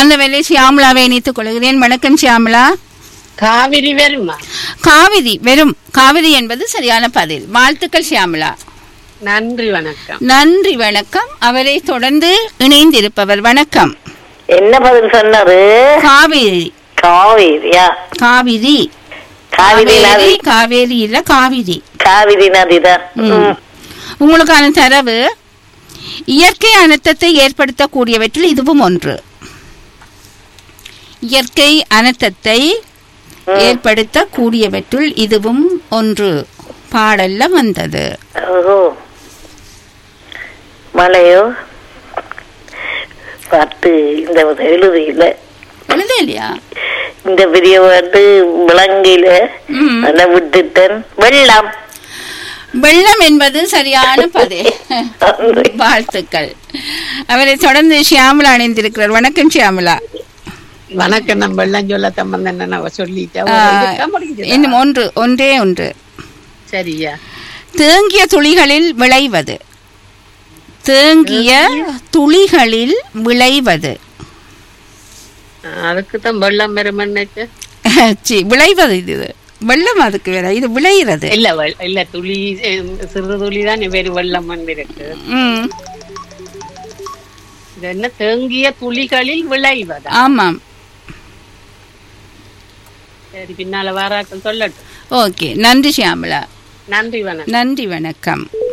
அந்த வேலை சியாமலாவை இணைத்துக் கொள்கிறேன் வணக்கம் சியாமலா காவிரி வருமா காவிரி வெறும் காவிரி என்பது சரியான பதில் வாழ்த்துக்கள் சியாமலா நன்றி வணக்கம் நன்றி வணக்கம் அவரை தொடர்ந்து இணைந்திருப்பவர் வணக்கம் என்ன பதில் சொன்னது காவேரி காவேரியா காவிரி காவிரி நதி காவேரி இல்ல காவிரி காவிரி நதிதான் ம். ம். உங்களுக்கான தரவு இயற்கை அனர்த்தத்தை ஏற்படுத்தக்கூடியவற்றில் இதுவும் ஒன்று இயற்கை அனர்த்தத்தை ஏற்படுத்தக்கூடியவற்றுள் இதுவும் ஒன்று பாடல்ல வந்தது ஓஹோ மழையோ பாட்டு இந்த எழுது இல்ல எழுத இல்லையா இந்த பெரிய பாட்டு விலங்கில ம். அதை விட்டுட்டேன் வெள்ளம் வெள்ளம் என்பது சரியான பதில் வாழ்த்துக்கள் அவரை தொடர்ந்து ஷியாமலா அணிந்திருக்கிறார் வணக்கம் ஷியாமலா வணக்கம் நம்ம எல்லாம் சொல்ல தம்பந்தன் நான் சொல்லிட்டேன் ஆ, ஒரு இதுக்கா முடிக்குதா? இன்னும் ஒன்று ஒன்றே ஒன்று சரியா தேங்கிய துளிகளில் விளைவது தேங்கிய துளிகளில் விளைவது ஆ, அதுக்கு தான் வெள்ளம் பெருமன்னுக்கு சி, விளைவது இது வெள்ளம் அதுக்கு வேற இது விளைகிறது இல்ல வெ- இல்ல துளி அஹ், சிறு துளி தான் பேரு வெள்ளம் இருக்கு ம் இது என்ன தேங்கிய துளிகளில் விளைவதா ஆமாம் சரி பின்னால வாராக்கள் சொல்லட்டும் ஓகே நன்றி ஷியாமலா நன்றி வணக்கம் நன்றி வணக்கம்